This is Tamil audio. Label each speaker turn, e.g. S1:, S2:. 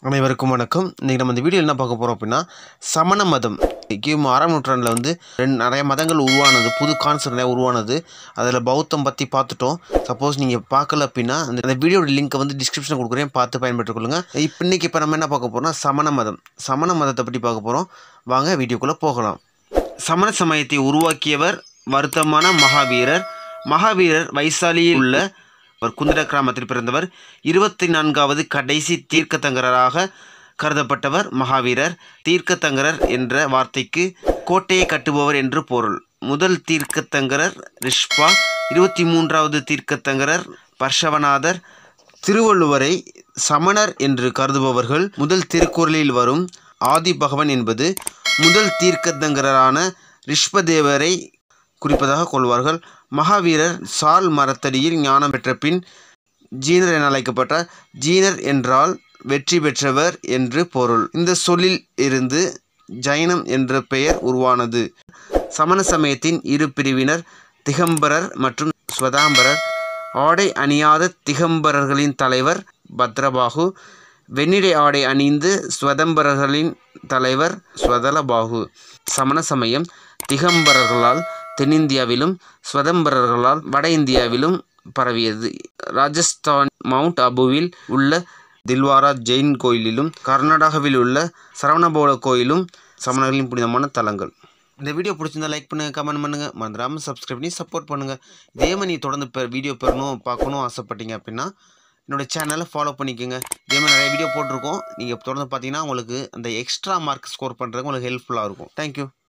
S1: அனைவருக்கும் வணக்கம் இன்றைக்கி நம்ம இந்த வீடியோ என்ன பார்க்க போகிறோம் அப்படின்னா சமண மதம் கிமு ஆறாம் நூற்றாண்டில் வந்து ரெண்டு நிறைய மதங்கள் உருவானது புது கான்செப்ட் நிறைய உருவானது அதில் பௌத்தம் பற்றி பார்த்துட்டோம் சப்போஸ் நீங்கள் பார்க்கல அப்படின்னா அந்த அந்த வீடியோட லிங்க்கை வந்து டிஸ்கிரிப்ஷனில் கொடுக்குறேன் பார்த்து பயன்பெற்றுக் கொள்ளுங்கள் இப்போ இன்றைக்கி இப்போ நம்ம என்ன பார்க்க போகிறோம்னா சமண மதம் சமண மதத்தை பற்றி பார்க்க போகிறோம் வாங்க வீடியோக்குள்ளே போகலாம் சமண சமயத்தை உருவாக்கியவர் வருத்தமான மகாவீரர் மகாவீரர் வைசாலியில் உள்ள அவர் குந்திர கிராமத்தில் பிறந்தவர் இருபத்தி நான்காவது கடைசி தீர்க்கத்தங்கரராக கருதப்பட்டவர் மகாவீரர் தீர்க்கத்தங்கரர் என்ற வார்த்தைக்கு கோட்டையை கட்டுபவர் என்று பொருள் முதல் தீர்க்கத்தங்கரர் ரிஷ்பா இருபத்தி மூன்றாவது தீர்க்கத்தங்கரர் பர்ஷவநாதர் திருவள்ளுவரை சமணர் என்று கருதுபவர்கள் முதல் திருக்குறளில் வரும் ஆதி பகவன் என்பது முதல் தீர்க்கத்தங்கரரான ரிஷ்பதேவரை குறிப்பதாக கொள்வார்கள் மகாவீரர் சால் மரத்தடியில் ஞானம் பெற்ற பின் ஜீனர் என அழைக்கப்பட்ட ஜீனர் என்றால் வெற்றி பெற்றவர் என்று பொருள் இந்த சொல்லில் இருந்து ஜைனம் என்ற பெயர் உருவானது சமண சமயத்தின் இரு பிரிவினர் திகம்பரர் மற்றும் ஸ்வதாம்பரர் ஆடை அணியாத திகம்பரர்களின் தலைவர் பத்ரபாகு வெண்ணிடை ஆடை அணிந்து ஸ்வதம்பரர்களின் தலைவர் ஸ்வதலபாகு சமண சமயம் திகம்பரர்களால் தென்னிந்தியாவிலும் ஸ்வதம்பரர்களால் வட இந்தியாவிலும் பரவியது ராஜஸ்தான் மவுண்ட் அபுவில் உள்ள தில்வாரா ஜெயின் கோயிலிலும் கர்நாடகாவில் உள்ள சரவணபோல கோயிலும் சமணர்களின் புனிதமான தலங்கள் இந்த வீடியோ பிடிச்சிருந்தா லைக் பண்ணுங்கள் கமெண்ட் பண்ணுங்கள் மறந்துடாமல் சப்ஸ்கிரைப் பண்ணி சப்போர்ட் பண்ணுங்கள் இதே மாதிரி நீ தொடர்ந்து பெ வீடியோ பெறணும் பார்க்கணும் ஆசைப்பட்டீங்க அப்படின்னா என்னோடய சேனலை ஃபாலோ பண்ணிக்கோங்க இதே மாதிரி நிறைய வீடியோ போட்டிருக்கோம் நீங்கள் தொடர்ந்து பார்த்தீங்கன்னா உங்களுக்கு அந்த எக்ஸ்ட்ரா மார்க் ஸ்கோர் பண்ணுறதுக்கு உங்களுக்கு ஹெல்ப்ஃபுல்லாக இருக்கும் தேங்க்யூ